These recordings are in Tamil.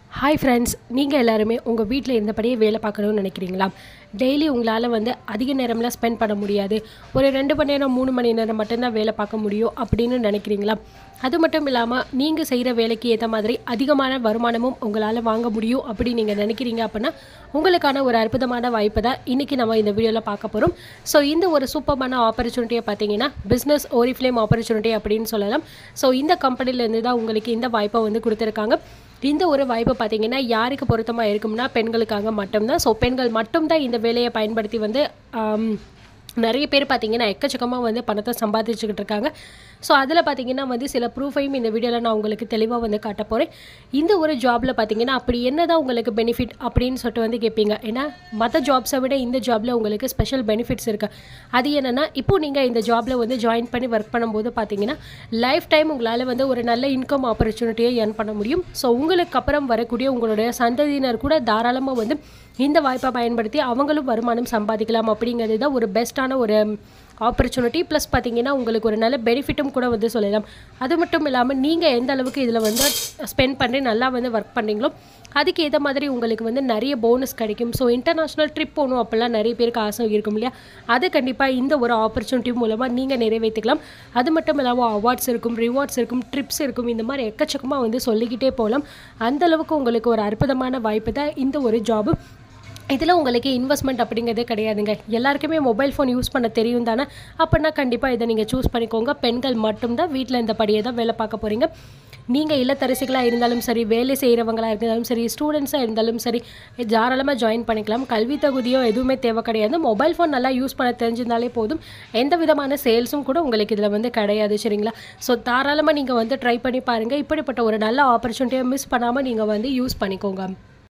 ஹாய் ஃப்ரெண்ட்ஸ் நீங்கள் எல்லாருமே உங்கள் வீட்டில் இருந்தபடியே வேலை பார்க்கணும்னு நினைக்கிறீங்களா டெய்லி உங்களால் வந்து அதிக நேரம்லாம் ஸ்பெண்ட் பண்ண முடியாது ஒரு ரெண்டு மணி நேரம் மூணு மணி நேரம் மட்டும்தான் வேலை பார்க்க முடியும் அப்படின்னு நினைக்கிறீங்களா அது மட்டும் இல்லாமல் நீங்கள் செய்கிற வேலைக்கு ஏற்ற மாதிரி அதிகமான வருமானமும் உங்களால் வாங்க முடியும் அப்படி நீங்கள் நினைக்கிறீங்க அப்படின்னா உங்களுக்கான ஒரு அற்புதமான வாய்ப்பை தான் இன்றைக்கி நம்ம இந்த வீடியோவில் பார்க்க போகிறோம் ஸோ இந்த ஒரு சூப்பரான ஆப்பர்ச்சுனிட்டியை பார்த்தீங்கன்னா பிஸ்னஸ் ஓரிஃப்ளேம் ஆப்பர்ச்சுனிட்டி அப்படின்னு சொல்லலாம் ஸோ இந்த கம்பெனிலேருந்து தான் உங்களுக்கு இந்த வாய்ப்பை வந்து கொடுத்துருக்காங்க இந்த ஒரு வாய்ப்பு பார்த்தீங்கன்னா யாருக்கு பொருத்தமாக இருக்கும்னா பெண்களுக்காக மட்டும்தான் ஸோ பெண்கள் மட்டும்தான் இந்த வேலையை பயன்படுத்தி வந்து ஆம், நிறைய பேர் பார்த்தீங்கன்னா எக்கச்சக்கமாக வந்து பணத்தை சம்பாதிச்சுக்கிட்டு இருக்காங்க ஸோ அதில் பார்த்தீங்கன்னா வந்து சில ப்ரூஃபையும் இந்த வீடியோவில் நான் உங்களுக்கு தெளிவாக வந்து காட்ட போகிறேன் இந்த ஒரு ஜாபில் பார்த்தீங்கன்னா அப்படி என்னதான் உங்களுக்கு பெனிஃபிட் அப்படின்னு சொல்லிட்டு வந்து கேட்பீங்க ஏன்னா மற்ற ஜாப்ஸை விட இந்த ஜாபில் உங்களுக்கு ஸ்பெஷல் பெனிஃபிட்ஸ் இருக்குது அது என்னென்னா இப்போ நீங்கள் இந்த ஜாபில் வந்து ஜாயின் பண்ணி ஒர்க் பண்ணும்போது பார்த்தீங்கன்னா லைஃப் டைம் உங்களால் வந்து ஒரு நல்ல இன்கம் ஆப்பர்ச்சுனிட்டியை ஏர்ன் பண்ண முடியும் ஸோ உங்களுக்கு அப்புறம் வரக்கூடிய உங்களுடைய சந்ததியினர் கூட தாராளமாக வந்து இந்த வாய்ப்பை பயன்படுத்தி அவங்களும் வருமானம் சம்பாதிக்கலாம் அப்படிங்கிறது தான் ஒரு பெஸ்ட்டான ஒரு ஆப்பர்ச்சுனிட்டி ப்ளஸ் பார்த்தீங்கன்னா உங்களுக்கு ஒரு நல்ல பெனிஃபிட்டும் கூட வந்து சொல்லலாம் அது மட்டும் இல்லாமல் நீங்கள் எந்த அளவுக்கு இதில் வந்து ஸ்பெண்ட் பண்ணி நல்லா வந்து ஒர்க் பண்ணீங்களோ அதுக்கு ஏற்ற மாதிரி உங்களுக்கு வந்து நிறைய போனஸ் கிடைக்கும் ஸோ இன்டர்நேஷ்னல் ட்ரிப் போகணும் அப்படிலாம் நிறைய பேருக்கு ஆசை இருக்கும் இல்லையா அது கண்டிப்பாக இந்த ஒரு ஆப்பர்ச்சுனிட்டி மூலமாக நீங்கள் நிறைவேற்றிக்கலாம் அது மட்டும் இல்லாமல் அவார்ட்ஸ் இருக்கும் ரிவார்ட்ஸ் இருக்கும் ட்ரிப்ஸ் இருக்கும் இந்த மாதிரி எக்கச்சக்கமாக வந்து சொல்லிக்கிட்டே போகலாம் அந்த அளவுக்கு உங்களுக்கு ஒரு அற்புதமான வாய்ப்பு தான் இந்த ஒரு ஜாபு இதில் உங்களுக்கு இன்வெஸ்ட்மெண்ட் அப்படிங்கிறதே கிடையாதுங்க எல்லாருக்குமே மொபைல் ஃபோன் யூஸ் பண்ண தெரியும் தானே அப்படின்னா கண்டிப்பாக இதை நீங்கள் சூஸ் பண்ணிக்கோங்க பெண்கள் மட்டும்தான் வீட்டில் இந்த படியை தான் வேலை பார்க்க போகிறீங்க நீங்கள் இல்லத்தரசிகளாக இருந்தாலும் சரி வேலை செய்கிறவங்களாக இருந்தாலும் சரி ஸ்டூடெண்ட்ஸாக இருந்தாலும் சரி தாராளமாக ஜாயின் பண்ணிக்கலாம் கல்வி தகுதியோ எதுவுமே தேவை கிடையாது மொபைல் ஃபோன் நல்லா யூஸ் பண்ண தெரிஞ்சிருந்தாலே போதும் எந்த விதமான சேல்ஸும் கூட உங்களுக்கு இதில் வந்து கிடையாது சரிங்களா ஸோ தாராளமாக நீங்கள் வந்து ட்ரை பண்ணி பாருங்கள் இப்படிப்பட்ட ஒரு நல்ல ஆப்பர்ச்சுனிட்டியை மிஸ் பண்ணாமல் நீங்கள் வந்து யூஸ் பண்ணிக்கோங்க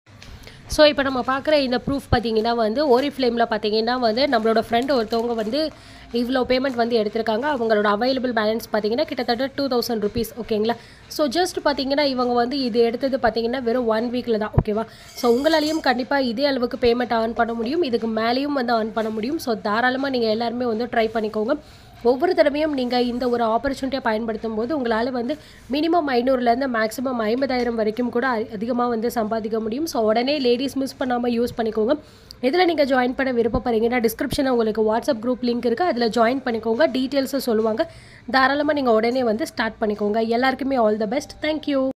ஸோ இப்போ நம்ம பார்க்குற இந்த ப்ரூஃப் பார்த்தீங்கன்னா வந்து ஓரி ஃப்ளேமில் பார்த்தீங்கன்னா வந்து நம்மளோட ஃப்ரெண்ட் ஒருத்தவங்க வந்து இவ்வளோ பேமெண்ட் வந்து எடுத்திருக்காங்க அவங்களோட அவைலபிள் பேலன்ஸ் பார்த்தீங்கன்னா கிட்டத்தட்ட டூ தௌசண்ட் ருபீஸ் ஓகேங்களா ஸோ ஜஸ்ட் பார்த்தீங்கன்னா இவங்க வந்து இது எடுத்தது பார்த்தீங்கன்னா வெறும் ஒன் வீக்கில் தான் ஓகேவா ஸோ உங்களாலையும் கண்டிப்பாக இதே அளவுக்கு பேமெண்ட் earn பண்ண முடியும் இதுக்கு மேலேயும் வந்து earn பண்ண முடியும் ஸோ தாராளமாக நீங்கள் எல்லாருமே வந்து ட்ரை பண்ணிக்கோங்க ஒவ்வொரு தடவையும் நீங்கள் இந்த ஒரு ஆப்பர்ச்சுனிட்டியை பயன்படுத்தும் போது உங்களால் வந்து மினிமம் ஐநூறுலேருந்து மேக்ஸிமம் ஐம்பதாயிரம் வரைக்கும் கூட அதிகமாக வந்து சம்பாதிக்க முடியும் ஸோ உடனே லேடிஸ் மிஸ் பண்ணாமல் யூஸ் பண்ணிக்கோங்க இதில் நீங்கள் ஜாயின் பண்ண விருப்பப்படுறீங்கன்னா டிஸ்கிரிப்ஷனில் உங்களுக்கு வாட்ஸ்அப் குரூப் லிங்க் இருக்குது அதில் ஜாயின் பண்ணிக்கோங்க டீட்டெயில்ஸை சொல்லுவாங்க தாராளமாக நீங்கள் உடனே வந்து ஸ்டார்ட் பண்ணிக்கோங்க எல்லாருக்குமே ஆல் த பெஸ்ட் தேங்க்யூ